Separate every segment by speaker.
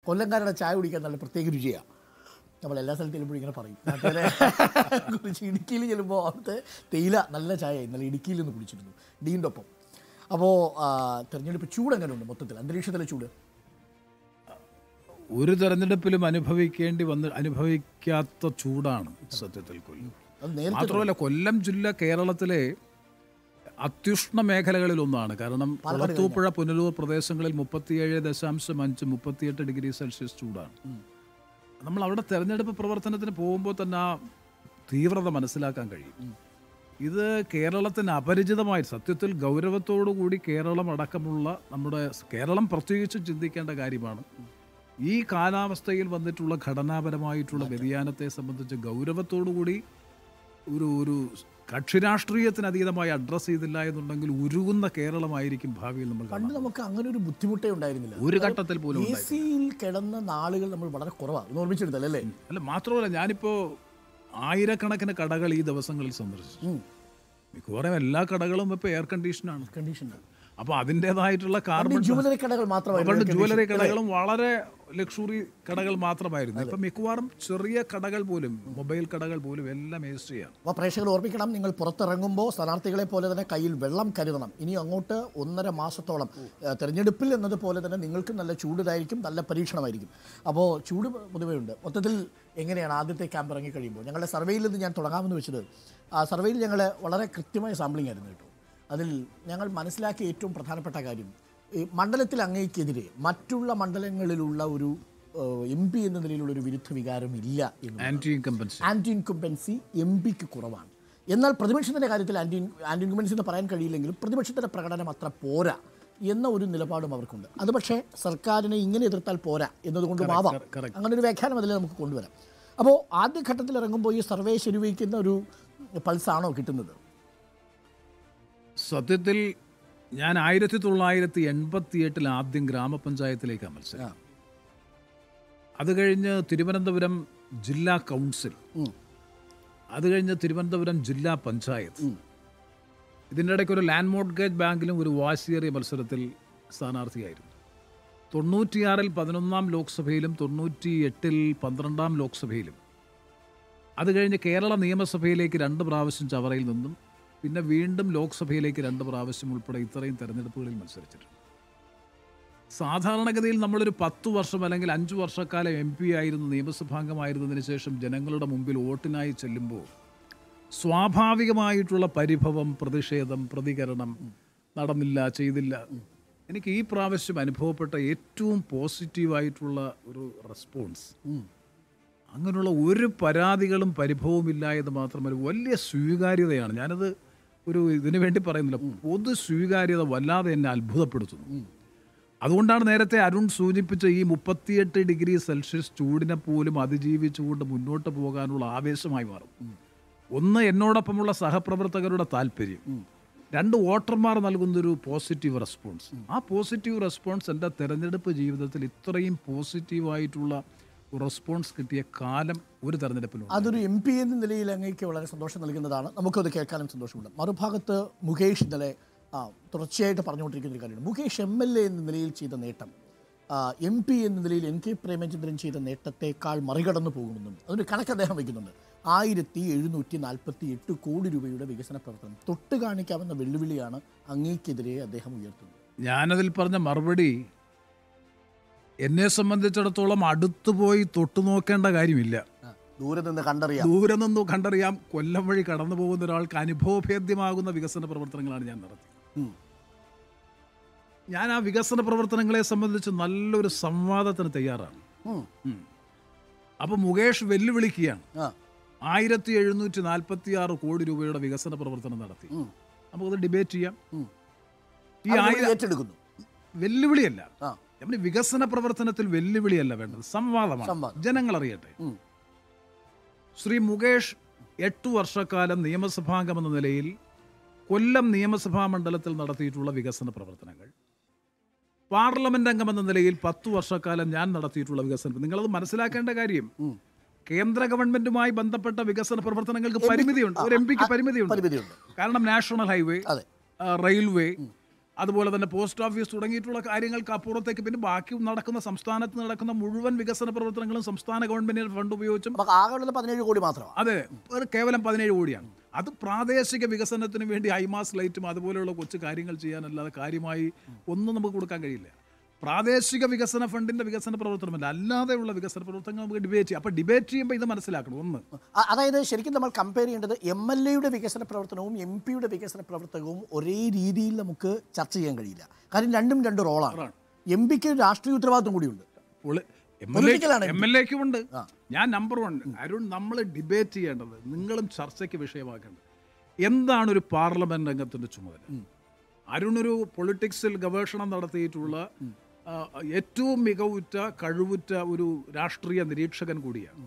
Speaker 1: കൊല്ലംകാരുടെ ചായ കുടിക്കാൻ നല്ല പ്രത്യേക രുചിയാണ് നമ്മൾ എല്ലാ സ്ഥലത്തും ചെല്ലുമ്പോൾ ഇങ്ങനെ പറയും നാട്ടുകാരെ കുറിച്ച് ഇടുക്കിയിൽ ചെല്ലുമ്പോൾ അവിടുത്തെ തേയില നല്ല ചായ ഇന്നലെ ഇടുക്കിയിൽ നിന്ന് കുടിച്ചിരുന്നു ഡീൻ്റെ ഒപ്പം അപ്പോൾ തെരഞ്ഞെടുപ്പ് ചൂട് എങ്ങനെയുണ്ട് മൊത്തത്തിൽ അന്തരീക്ഷത്തിലെ ചൂട്
Speaker 2: ഒരു തെരഞ്ഞെടുപ്പിലും അനുഭവിക്കേണ്ടി വന്ന് അനുഭവിക്കാത്ത ചൂടാണ് സത്യത്തിൽ കൊല്ലം
Speaker 1: അത് നേരത്തെ
Speaker 2: മാത്രമല്ല കൊല്ലം ജില്ല കേരളത്തിലെ അത്യുഷ്ണ മേഖലകളിൽ ഒന്നാണ് കാരണം കുളത്തൂപ്പുഴ പുനലൂർ പ്രദേശങ്ങളിൽ മുപ്പത്തിയേഴ് ദശാംശം അഞ്ച് മുപ്പത്തിയെട്ട് ഡിഗ്രി സെൽഷ്യസ് ചൂടാണ് നമ്മൾ അവിടെ തെരഞ്ഞെടുപ്പ് പ്രവർത്തനത്തിന് പോകുമ്പോൾ തന്നെ ആ തീവ്രത മനസ്സിലാക്കാൻ കഴിയും ഇത് കേരളത്തിന് അപരിചിതമായി സത്യത്തിൽ ഗൗരവത്തോടു കൂടി കേരളം അടക്കമുള്ള നമ്മുടെ കേരളം പ്രത്യേകിച്ച് ചിന്തിക്കേണ്ട കാര്യമാണ് ഈ കാലാവസ്ഥയിൽ വന്നിട്ടുള്ള ഘടനാപരമായിട്ടുള്ള വ്യതിയാനത്തെ സംബന്ധിച്ച് ഗൗരവത്തോടു കൂടി ഒരു ഒരു കക്ഷി രാഷ്ട്രീയത്തിന് അതീതമായി അഡ്രസ്സ് ചെയ്തില്ല എന്നുണ്ടെങ്കിൽ ഉരുകുന്ന കേരളമായിരിക്കും ഭാവിയിൽ നമ്മൾ കാണുന്നത്.
Speaker 1: പണ്ട് നമുക്ക് അങ്ങനെ ഒരു ബുദ്ധിമുട്ടേ ഉണ്ടായിരുന്നില്ല
Speaker 2: ഒരു ഘട്ടത്തിൽ പോലും
Speaker 1: എ സിയിൽ കിടന്ന നാളുകൾ നമ്മൾ വളരെ കുറവാണ് ഒന്ന് ഓർമ്മിച്ചെടുത്തല്ലേ അല്ലേ
Speaker 2: അല്ല മാത്രമല്ല ഞാനിപ്പോ ആയിരക്കണക്കിന് കടകൾ ഈ ദിവസങ്ങളിൽ സന്ദർശിച്ചു മിക്കവാറും എല്ലാ കടകളും ഇപ്പോൾ എയർ കണ്ടീഷനാണ്
Speaker 1: കണ്ടീഷനാണ്
Speaker 2: അപ്പോൾ അതിൻ്റെതായിട്ടുള്ള കാർബൺ
Speaker 1: ജുവലറി കടകൾ
Speaker 2: പണ്ട്
Speaker 1: മാത്രമായിരുന്നു
Speaker 2: ജുവലറി കടകളും വളരെ ലക്ഷറി കടകൾ മാത്രമായിരുന്നു ഇപ്പം മിക്കവാറും ചെറിയ കടകൾ പോലും മൊബൈൽ കടകൾ പോലും എല്ലാം എ സിയാണ്
Speaker 1: അപ്പോൾ പ്രേക്ഷകർ ഓർമ്മിക്കണം നിങ്ങൾ പുറത്തിറങ്ങുമ്പോൾ സ്ഥാനാർത്ഥികളെ പോലെ തന്നെ കയ്യിൽ വെള്ളം കരുതണം ഇനി അങ്ങോട്ട് ഒന്നര മാസത്തോളം ഏഹ്, തെരഞ്ഞെടുപ്പിൽ എന്നതുപോലെ തന്നെ നിങ്ങൾക്ക് നല്ല ചൂടിലായിരിക്കും നല്ല പരീക്ഷണമായിരിക്കും അപ്പോൾ ചൂട് പൊതുവേ ഉണ്ട് മൊത്തത്തിൽ എങ്ങനെയാണ് ആദ്യത്തെ ക്യാമ്പ് ഇറങ്ങി കഴിയുമ്പോൾ ഞങ്ങളുടെ സർവേയിൽ നിന്ന് ഞാൻ തുടങ്ങാമെന്ന് വെച്ചത് ആ സർവേയിൽ ഞങ്ങൾ വളരെ കൃത്യമായ സാമ്പിളിംഗ് ആയിരുന്നു കേട്ടോ അതിൽ ഞങ്ങൾ മനസ്സിലാക്കിയ ഏറ്റവും പ്രധാനപ്പെട്ട കാര്യം ഈ മണ്ഡലത്തിൽ അങ്ങേക്കെതിരെ മറ്റുള്ള മണ്ഡലങ്ങളിലുള്ള ഒരു എം പി എന്ന നിലയിലുള്ള ഒരു വിരുദ്ധ വികാരം ഇല്ല എന്ന്
Speaker 2: anti incumbency
Speaker 1: anti incumbency M പിക്ക് കുറവാണ് എന്നാൽ പ്രതിപക്ഷത്തിൻ്റെ കാര്യത്തിൽ ആൻറ്റി ആൻറ്റി ഇൻകുംബൻസി എന്ന് പറയാൻ കഴിയില്ലെങ്കിലും പ്രതിപക്ഷത്തിൻ്റെ പ്രകടനം അത്ര പോരാ എന്ന ഒരു നിലപാടും അവർക്കുണ്ട് അത് പക്ഷേ സർക്കാരിനെ ഇങ്ങനെ എതിർത്താൽ പോരാ എന്നതുകൊണ്ടും ആവാം
Speaker 2: correct.
Speaker 1: അങ്ങനെ ഒരു വ്യാഖ്യാനം അതിൽ നമുക്ക് കൊണ്ടുവരാം അപ്പോൾ ആദ്യഘട്ടത്തിൽ ഇറങ്ങുമ്പോൾ ഈ സർവേ ശരിവയ്ക്കുന്ന ഒരു പൾസാണോ കിട്ടുന്നത്
Speaker 2: സത്യത്തിൽ ഞാൻ ആയിരത്തി തൊള്ളായിരത്തി എൺപത്തി എട്ടിൽ ആദ്യം ഗ്രാമപഞ്ചായത്തിലേക്കാണ് മത്സരം അത് കഴിഞ്ഞ് തിരുവനന്തപുരം ജില്ലാ കൗൺസിൽ
Speaker 1: ഉം.
Speaker 2: അത് കഴിഞ്ഞ് തിരുവനന്തപുരം ജില്ലാ പഞ്ചായത്ത് ഇതിൻ്റെ ഇടയ്ക്ക് ഒരു ലാൻഡ് മോർഗേജ് ബാങ്കിലും ഒരു വാശിയേറിയ മത്സരത്തിൽ സ്ഥാനാർത്ഥിയായിരുന്നു തൊണ്ണൂറ്റിയാറിൽ പതിനൊന്നാം ലോക്സഭയിലും തൊണ്ണൂറ്റി എട്ടിൽ പന്ത്രണ്ടാം ലോക്സഭയിലും അത് കഴിഞ്ഞ് കേരള നിയമസഭയിലേക്ക് രണ്ട് പ്രാവശ്യം ചവറയിൽ നിന്നും പിന്നെ വീണ്ടും ലോക്സഭയിലേക്ക് രണ്ട് പ്രാവശ്യം ഉൾപ്പെടെ ഇത്രയും തെരഞ്ഞെടുപ്പുകളിൽ മത്സരിച്ചിട്ടുണ്ട് സാധാരണഗതിയിൽ നമ്മളൊരു പത്ത് വർഷം അല്ലെങ്കിൽ അഞ്ച് വർഷക്കാലം എം പി ആയിരുന്നു നിയമസഭാംഗമായിരുന്നതിന് ശേഷം ജനങ്ങളുടെ മുമ്പിൽ വോട്ടിനായി ചെല്ലുമ്പോൾ സ്വാഭാവികമായിട്ടുള്ള പരിഭവം പ്രതിഷേധം പ്രതികരണം നടന്നില്ല ചെയ്തില്ല എനിക്ക് ഈ പ്രാവശ്യം അനുഭവപ്പെട്ട ഏറ്റവും പോസിറ്റീവായിട്ടുള്ള ഒരു റെസ്പോൺസ് അങ്ങനെയുള്ള ഒരു പരാതികളും പരിഭവവും ഇല്ല എന്ന് മാത്രമല്ല വലിയ സ്വീകാര്യതയാണ് ഞാനത് ഒരു ഇതിനു വേണ്ടി പറയുന്നില്ല പൊതു സ്വീകാര്യത വല്ലാതെ എന്നെ അത്ഭുതപ്പെടുത്തുന്നു അതുകൊണ്ടാണ് നേരത്തെ അരുൺ സൂചിപ്പിച്ച ഈ മുപ്പത്തിയെട്ട് ഡിഗ്രി സെൽഷ്യസ് ചൂടിനെ പോലും അതിജീവിച്ചുകൊണ്ട് മുന്നോട്ട് പോകാനുള്ള ആവേശമായി മാറും ഒന്ന് എന്നോടൊപ്പമുള്ള സഹപ്രവർത്തകരുടെ താല്പര്യം രണ്ട് വോട്ടർമാർ നൽകുന്നൊരു പോസിറ്റീവ് റെസ്പോൺസ് ആ പോസിറ്റീവ് റെസ്പോൺസ് എൻ്റെ തെരഞ്ഞെടുപ്പ് ജീവിതത്തിൽ ഇത്രയും പോസിറ്റീവായിട്ടുള്ള റെസ്പോൺസ് കിട്ടിയ കാലം ഒരു തെരഞ്ഞെടുപ്പിലുണ്ട്
Speaker 1: അതൊരു എം പി എന്ന നിലയിൽ അങ്ങേക്ക് വളരെ സന്തോഷം നൽകുന്നതാണ് നമുക്കത് കേൾക്കാനും സന്തോഷമുണ്ട് മറുഭാഗത്ത് മുകേഷ് ഇന്നലെ ആ, തുടർച്ചയായിട്ട് പറഞ്ഞുകൊണ്ടിരിക്കുന്ന ഒരു കാര്യമാണ് മുകേഷ് എം എൽ എ എന്ന നിലയിൽ ചെയ്ത നേട്ടം എം പി എന്ന നിലയിൽ എൻ കെ പ്രേമചന്ദ്രൻ ചെയ്ത നേട്ടത്തെക്കാൾ മറികടന്നു പോകുമെന്നും അതൊരു കണക്ക് അദ്ദേഹം വയ്ക്കുന്നുണ്ട് ആയിരത്തി എഴുന്നൂറ്റി നാൽപ്പത്തി എട്ട് കോടി രൂപയുടെ വികസന പ്രവർത്തനം തൊട്ട് കാണിക്കാവുന്ന വെല്ലുവിളിയാണ് അങ്ങേക്കെതിരെ അദ്ദേഹം ഉയർത്തുന്നത്
Speaker 2: ഞാനതിൽ പറഞ്ഞ മറുപടി എന്നെ സംബന്ധിച്ചിടത്തോളം അടുത്തുപോയി തൊട്ടു നോക്കേണ്ട കാര്യമില്ല
Speaker 1: ദൂരെ നിന്ന് കണ്ടറിയാം
Speaker 2: ദൂരെ നിന്നു കണ്ടറിയാം കൊല്ലം വഴി കടന്നു പോകുന്ന ഒരാൾക്ക് അനുഭവഭേദ്യമാകുന്ന വികസന പ്രവർത്തനങ്ങളാണ് ഞാൻ നടത്തിയത്
Speaker 1: ഉം.
Speaker 2: ഞാൻ ആ വികസന പ്രവർത്തനങ്ങളെ സംബന്ധിച്ച് നല്ലൊരു സംവാദത്തിന് തയ്യാറാണ്
Speaker 1: ഉം.
Speaker 2: ഉം. അപ്പൊ മുകേഷ് വെല്ലുവിളിക്കുകയാണ്
Speaker 1: ആ
Speaker 2: ആയിരത്തി എഴുന്നൂറ്റി നാൽപ്പത്തി ആറ് കോടി രൂപയുടെ വികസന പ്രവർത്തനം നടത്തി
Speaker 1: ഉം.
Speaker 2: നമുക്കത് ഡിബേറ്റ് ചെയ്യാം
Speaker 1: ഉം.
Speaker 2: ഈ
Speaker 1: അത്
Speaker 2: ആയിരം
Speaker 1: ഏറ്റെടുക്കുന്നു
Speaker 2: വെല്ലുവിളിയല്ല
Speaker 1: ആ
Speaker 2: നമ്മുടെ വികസന പ്രവർത്തനത്തിൽ വെല്ലുവിളിയല്ല വേണ്ടത് സംവാദമാണ്
Speaker 1: സംവാദം.
Speaker 2: ജനങ്ങൾ അറിയട്ടെ
Speaker 1: ഉം.
Speaker 2: ശ്രീ മുകേഷ് എട്ടു വർഷക്കാലം നിയമസഭാംഗമെന്ന നിലയിൽ കൊല്ലം നിയമസഭാ മണ്ഡലത്തിൽ നടത്തിയിട്ടുള്ള വികസന പ്രവർത്തനങ്ങൾ പാർലമെന്റ് അംഗമെന്ന നിലയിൽ പത്തു വർഷക്കാലം ഞാൻ നടത്തിയിട്ടുള്ള വികസനം നിങ്ങളത് മനസ്സിലാക്കേണ്ട കാര്യം
Speaker 1: ഉം.
Speaker 2: കേന്ദ്ര ഗവൺമെന്റുമായി ബന്ധപ്പെട്ട വികസന പ്രവർത്തനങ്ങൾക്ക് പരിമിതിയുണ്ട് ഒരു എം പിക്ക് പരിമിതിയുണ്ട്
Speaker 1: പരിമിതിയുണ്ട്
Speaker 2: കാരണം നാഷണൽ ഹൈവേ
Speaker 1: അതെ
Speaker 2: ആ, റെയിൽവേ അതുപോലെ തന്നെ പോസ്റ്റ് ഓഫീസ് തുടങ്ങിയിട്ടുള്ള കാര്യങ്ങൾക്ക് അപ്പുറത്തേക്ക് പിന്നെ ബാക്കി നടക്കുന്ന സംസ്ഥാനത്ത് നടക്കുന്ന മുഴുവൻ വികസന പ്രവർത്തനങ്ങളും സംസ്ഥാന ഗവൺമെന്റിന്റെ ഫണ്ട് ഉപയോഗിച്ചും
Speaker 1: അപ്പൊ ആകെ ഉള്ളത് പതിനേഴ് കോടി മാത്രമാണ്
Speaker 2: അതെ ഒരു കേവലം പതിനേഴ് കോടിയാണ് അത് പ്രാദേശിക വികസനത്തിന് വേണ്ടി ഐമാസ് ലൈറ്റും അതുപോലെയുള്ള കൊച്ചു കാര്യങ്ങൾ ചെയ്യാനല്ലാതെ കാര്യമായി ഒന്നും നമുക്ക് കൊടുക്കാൻ കഴിയില്ല പ്രാദേശിക വികസന ഫണ്ടിന്റെ വികസന പ്രവർത്തനമല്ല അല്ലാതെയുള്ള വികസന പ്രവർത്തനങ്ങൾ നമുക്ക് ഡിബേറ്റ് ചെയ്യാം അപ്പോൾ ഡിബേറ്റ് ചെയ്യുമ്പോൾ ഇത് മനസ്സിലാക്കണം ഒന്ന്
Speaker 1: അ- അതായത് ശരിക്കും നമ്മൾ കമ്പയർ ചെയ്യേണ്ടത് എം എൽ എയുടെ വികസന പ്രവർത്തനവും എം പിയുടെ വികസന പ്രവർത്തനവും ഒരേ രീതിയിൽ നമുക്ക് ചർച്ച ചെയ്യാൻ കഴിയില്ല കാര്യം രണ്ടും രണ്ട് റോളാണ് എം പിക്ക് രാഷ്ട്രീയ ഉത്തരവാദിത്വം കൂടിയുണ്ട് Political ആണ്
Speaker 2: എം എൽ എക്കും ഉണ്ട് ഞാൻ നമ്പർ വൺ അരുൺ നമ്മൾ ഡിബേറ്റ് ചെയ്യേണ്ടത് നിങ്ങളും ചർച്ചയ്ക്ക് വിഷയമാക്കേണ്ടത് എന്താണ് ഒരു പാർലമെന്റ് രംഗത്തിന്റെ ചുമതല അരുൺ ഒരു പൊളിറ്റിക്സിൽ ഗവേഷണം നടത്തിയിട്ടുള്ള ആ, ഏറ്റവും മികവുറ്റ കഴിവുറ്റ ഒരു രാഷ്ട്രീയ നിരീക്ഷകൻ കൂടിയാണ്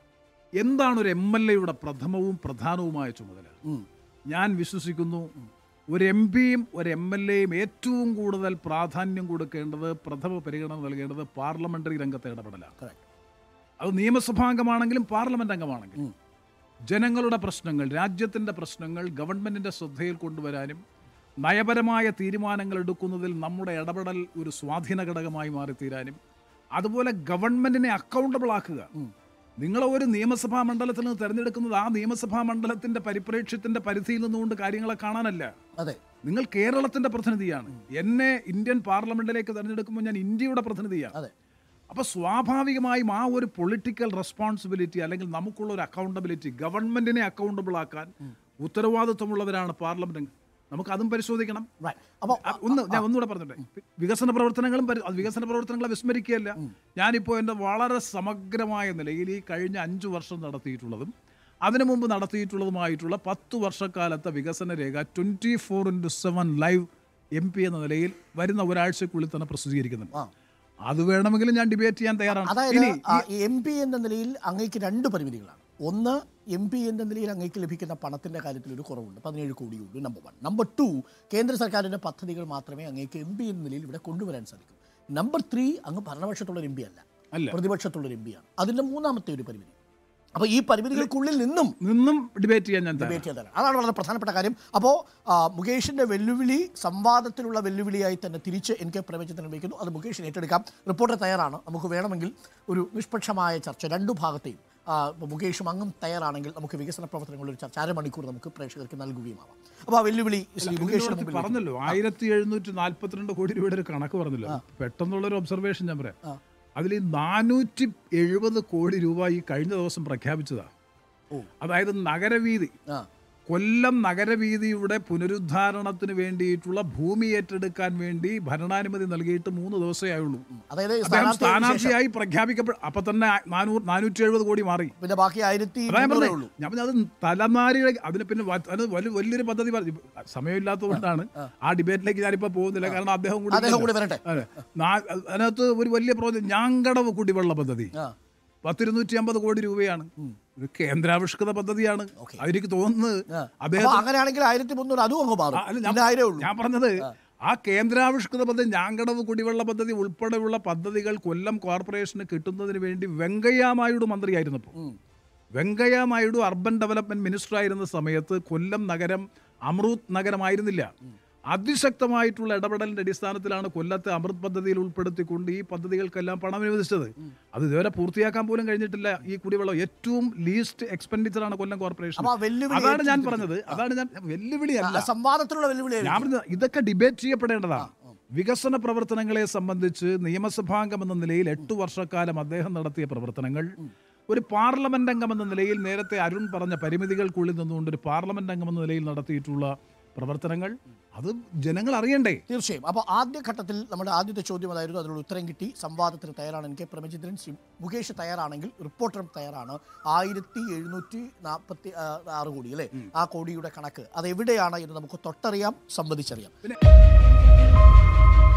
Speaker 2: എന്താണ് ഒരു എം എൽ എയുടെ പ്രഥമവും പ്രധാനവുമായ ചുമതല ഞാൻ വിശ്വസിക്കുന്നു ഒരു എം പിയും ഒരു എം എൽ എയും ഏറ്റവും കൂടുതൽ പ്രാധാന്യം കൊടുക്കേണ്ടത് പ്രഥമ പരിഗണന നൽകേണ്ടത് പാർലമെന്ററി രംഗത്തെ ഇടപെടലാണ്
Speaker 1: Correct.
Speaker 2: അത് നിയമസഭാംഗമാണെങ്കിലും പാർലമെന്റ് അംഗമാണെങ്കിലും ജനങ്ങളുടെ പ്രശ്നങ്ങൾ രാജ്യത്തിൻ്റെ പ്രശ്നങ്ങൾ ഗവൺമെന്റിന്റെ ശ്രദ്ധയിൽ കൊണ്ടുവരാനും നയപരമായ തീരുമാനങ്ങൾ എടുക്കുന്നതിൽ നമ്മുടെ ഇടപെടൽ ഒരു സ്വാധീന ഘടകമായി മാറിത്തീരാനും അതുപോലെ ഗവൺമെന്റിനെ അക്കൗണ്ടബിൾ ആക്കുക നിങ്ങൾ ഒരു നിയമസഭാ മണ്ഡലത്തിൽ നിന്ന് തിരഞ്ഞെടുക്കുന്നത് ആ നിയമസഭാ മണ്ഡലത്തിന്റെ പരിപ്രേക്ഷ്യത്തിന്റെ പരിധിയിൽ നിന്നുകൊണ്ട് കാര്യങ്ങളെ കാണാനല്ല
Speaker 1: അതെ
Speaker 2: നിങ്ങൾ കേരളത്തിന്റെ പ്രതിനിധിയാണ് എന്നെ ഇന്ത്യൻ പാർലമെന്റിലേക്ക് തിരഞ്ഞെടുക്കുമ്പോൾ ഞാൻ ഇന്ത്യയുടെ പ്രതിനിധിയാണ്
Speaker 1: അതെ
Speaker 2: അപ്പോൾ സ്വാഭാവികമായും ആ ഒരു പൊളിറ്റിക്കൽ റെസ്പോൺസിബിലിറ്റി അല്ലെങ്കിൽ നമുക്കുള്ള ഒരു അക്കൗണ്ടബിലിറ്റി ഗവൺമെന്റിനെ അക്കൗണ്ടബിൾ ആക്കാൻ ഉത്തരവാദിത്വമുള്ളവരാണ് പാർലമെന്റ് നമുക്ക് അതും പരിശോധിക്കണം
Speaker 1: Right. അപ്പോൾ
Speaker 2: ആ, ഒന്ന് ഞാൻ ഒന്നുകൂടെ പറഞ്ഞിട്ടെ വികസന പ്രവർത്തനങ്ങളും പരി- അത് വികസന പ്രവർത്തനങ്ങളെ വിസ്മരിക്കുകയല്ല ഞാനിപ്പോൾ എൻ്റെ വളരെ സമഗ്രമായ നിലയിൽ ഈ കഴിഞ്ഞ അഞ്ചു വർഷം നടത്തിയിട്ടുള്ളതും അതിനു മുമ്പ് നടത്തിയിട്ടുള്ളതുമായിട്ടുള്ള പത്ത് വർഷക്കാലത്തെ വികസന രേഖ twenty four into seven live M P എന്ന നിലയിൽ വരുന്ന ഒരാഴ്ചക്കുള്ളിൽ തന്നെ പ്രസിദ്ധീകരിക്കുന്നുണ്ട്
Speaker 1: ആ.
Speaker 2: അത് വേണമെങ്കിലും ഞാൻ ഡിബേറ്റ് ചെയ്യാൻ തയ്യാറാണ്
Speaker 1: അതായത്
Speaker 2: ഇനി
Speaker 1: എം പി എന്ന നിലയിൽ അങ്ങേക്ക് രണ്ട് പരിമിതികളാണ് ഒന്ന് എം പി എന്ന നിലയിൽ അങ്ങേക്ക് ലഭിക്കുന്ന പണത്തിന്റെ കാര്യത്തിൽ ഒരു കുറവുണ്ട് പതിനേഴ് കോടിയുള്ളൂ നമ്പർ വൺ നമ്പർ ടു കേന്ദ്ര സർക്കാരിന്റെ പദ്ധതികൾ മാത്രമേ അങ്ങേക്ക് എം പി എന്ന നിലയിൽ ഇവിടെ കൊണ്ടുവരാൻ സാധിക്കൂ നമ്പർ ത്രീ അങ്ങ് ഭരണപക്ഷത്തുള്ള എം പി അല്ല
Speaker 2: അല്ല.
Speaker 1: പ്രതിപക്ഷത്തുള്ള എം പി ആണ് അതിന്റെ മൂന്നാമത്തെ ഒരു പരിമിതി അപ്പൊ ഈ പരിമിതികൾക്കുള്ളിൽ നിന്നും
Speaker 2: നിന്നും ഡിബേറ്റ് ചെയ്യാൻ ഞാൻ തയ്യാറാണ്
Speaker 1: ഡിബേറ്റ് ചെയ്തതാണ് അതാണ് വളരെ പ്രധാനപ്പെട്ട കാര്യം അപ്പോൾ മുകേഷിന്റെ വെല്ലുവിളി സംവാദത്തിലുള്ള വെല്ലുവിളിയായി തന്നെ തിരിച്ച് എനിക്ക് പ്രവചനത്തിന് വയ്ക്കുന്നു അത് മുകേഷിന് ഏറ്റെടുക്കാം റിപ്പോർട്ടർ തയ്യാറാണ് നമുക്ക് വേണമെങ്കിൽ ഒരു നിഷ്പക്ഷമായ ചർച്ച രണ്ടു ഭാഗത്തെയും ആ, ഇപ്പൊ മുകേഷും അങ്ങും തയ്യാറാണെങ്കിൽ നമുക്ക് വികസന പ്രവർത്തനങ്ങളുടെ ഒരു ചർച്ച അരമണിക്കൂർ നമുക്ക് പ്രേക്ഷകർക്ക് നൽകുകയുമാവാം അപ്പോൾ ആ വെല്ലുവിളി ശ്രീ മുകേഷിന്
Speaker 2: ഇതിനകത്ത്
Speaker 1: മുമ്പിൽ
Speaker 2: പറഞ്ഞല്ലോ ആയിരത്തി എഴുന്നൂറ്റി നാല്പത്തിരണ്ട് കോടി രൂപയുടെ ഒരു കണക്ക് പറഞ്ഞല്ലോ പെട്ടെന്നുള്ളൊരു ഒബ്സർവേഷൻ ഞാൻ പറയാം അതിൽ നാനൂറ്റി എഴുപത് കോടി രൂപ ഈ കഴിഞ്ഞ ദിവസം പ്രഖ്യാപിച്ചതാ
Speaker 1: ഓ.
Speaker 2: അതായത് നഗരവീതി
Speaker 1: ആ
Speaker 2: കൊല്ലം നഗരവീതിയുടെ പുനരുദ്ധാരണത്തിന് വേണ്ടിയിട്ടുള്ള ഭൂമി ഏറ്റെടുക്കാൻ വേണ്ടി ഭരണാനുമതി നൽകിയിട്ട് മൂന്ന് ദിവസമേ ആയുള്ളൂ
Speaker 1: അതായത്
Speaker 2: അദ്ദേഹം
Speaker 1: സ്ഥാനാർത്ഥി ശേഷം
Speaker 2: സ്ഥാനാർത്ഥിയായി പ്രഖ്യാപിക്കപ്പെട്ട അപ്പൊ തന്നെ നാനൂറ് നാനൂറ്റി എഴുപത് കോടി മാറി
Speaker 1: പിന്നെ ബാക്കി ആയിരത്തി
Speaker 2: അതാ ഞാൻ
Speaker 1: മുന്നൂറേ
Speaker 2: പറഞ്ഞത്.
Speaker 1: ഉള്ളൂ
Speaker 2: ഞാൻ പറഞ്ഞത് അത് തലനാരിഴ അതിന് പിന്നെ വ- അത് വലിയ വലിയൊരു പദ്ധതി പറഞ്ഞു സമയമില്ലാത്തതുകൊണ്ടാണ് ആ ഡിബേറ്റിലേക്ക് ഞാനിപ്പോ പോകുന്നില്ല കാരണം അദ്ദേഹം കൂടി
Speaker 1: അദ്ദേഹം കൂടി വരട്ടെ
Speaker 2: അതെ നാ- അതിനകത്ത് ഒരു വലിയ പ്രോജക്റ്റ് ഞാങ്കടവ് കുടിവെള്ള പദ്ധതി
Speaker 1: ആ
Speaker 2: പത്തിരുന്നൂറ്റി അമ്പത് കോടി രൂപയാണ് ഒരു കേന്ദ്രാവിഷ്കൃത പദ്ധതിയാണ് അതെനിക്ക് തോന്നുന്നത് അദ്ദേഹം
Speaker 1: അപ്പൊ അങ്ങനെയാണെങ്കിൽ ആയിരത്തി മുന്നൂറ് അതും അങ്ങ് മാറും
Speaker 2: ആ, അല്ല, ഞാൻ-
Speaker 1: പിന്നെ ആയിരേ ഉള്ളൂ
Speaker 2: ഞാൻ പറഞ്ഞത് ആ കേന്ദ്രാവിഷ്കൃത പദ്ധതി ഞാങ്കടവ് കുടിവെള്ള പദ്ധതി ഉൾപ്പെടെയുള്ള പദ്ധതികൾ കൊല്ലം കോർപ്പറേഷന് കിട്ടുന്നതിന് വേണ്ടി വെങ്കയ്യ നായിഡു മന്ത്രിയായിരുന്നപ്പോൾ Venkaiah Naidu urban development minister ആയിരുന്ന സമയത്ത് കൊല്ലം നഗരം അമൃത് നഗരമായിരുന്നില്ല അതിശക്തമായിട്ടുള്ള ഇടപെടലിന്റെ അടിസ്ഥാനത്തിലാണ് കൊല്ലത്തെ അമൃത് പദ്ധതിയിൽ ഉൾപ്പെടുത്തിക്കൊണ്ട് ഈ പദ്ധതികൾക്കെല്ലാം പണം അനുവദിച്ചത് അത് ഇതുവരെ പൂർത്തിയാക്കാൻ പോലും കഴിഞ്ഞിട്ടില്ല ഈ കുടിവെള്ളം ഏറ്റവും ലീസ്റ്റ് എക്സ്പെൻഡിച്ചർ ആണ് കൊല്ലം കോർപ്പറേഷൻ
Speaker 1: അപ്പൊ ആ വെല്ലുവിളി
Speaker 2: അതാണ് ഞാൻ പറഞ്ഞത് അതാണ് ഞാൻ വെല്ലുവിളിയല്ല
Speaker 1: ആ സംവാദത്തിലുള്ള വെല്ലുവിളി
Speaker 2: ഞാൻ പറഞ്ഞത് ഇതൊക്കെ ഡിബേറ്റ് ചെയ്യപ്പെടേണ്ടതാണ് വികസന പ്രവർത്തനങ്ങളെ സംബന്ധിച്ച് നിയമസഭാംഗം എന്ന നിലയിൽ എട്ടു വർഷക്കാലം അദ്ദേഹം നടത്തിയ പ്രവർത്തനങ്ങൾ ഒരു പാർലമെന്റ് അംഗം എന്ന നിലയിൽ നേരത്തെ അരുൺ പറഞ്ഞ പരിമിതികൾക്കുള്ളിൽ നിന്നുകൊണ്ട് ഒരു പാർലമെന്റ് അംഗം എന്ന നിലയിൽ നടത്തിയിട്ടുള്ള പ്രവർത്തനങ്ങൾ അത് ജനങ്ങൾ അറിയണ്ടേ
Speaker 1: തീർച്ചയായും അപ്പോൾ ആദ്യ ഘട്ടത്തിൽ നമ്മുടെ ആദ്യത്തെ ചോദ്യം അതായിരുന്നു അതിനുള്ള ഉത്തരം കിട്ടി സംവാദത്തിന് തയ്യാറാണ് എനിക്ക് പ്രമചിന്ദ്രൻ ശ്രീ മുകേഷ് തയ്യാറാണെങ്കിൽ റിപ്പോർട്ടറും തയ്യാറാണ് ആയിരത്തി എഴുന്നൂറ്റി നാൽപ്പത്തി ആറ് കോടി അല്ലേ ആ കോടിയുടെ കണക്ക് അത് എവിടെയാണ് എന്ന് നമുക്ക് തൊട്ടറിയാം സംവദിച്ചറിയാം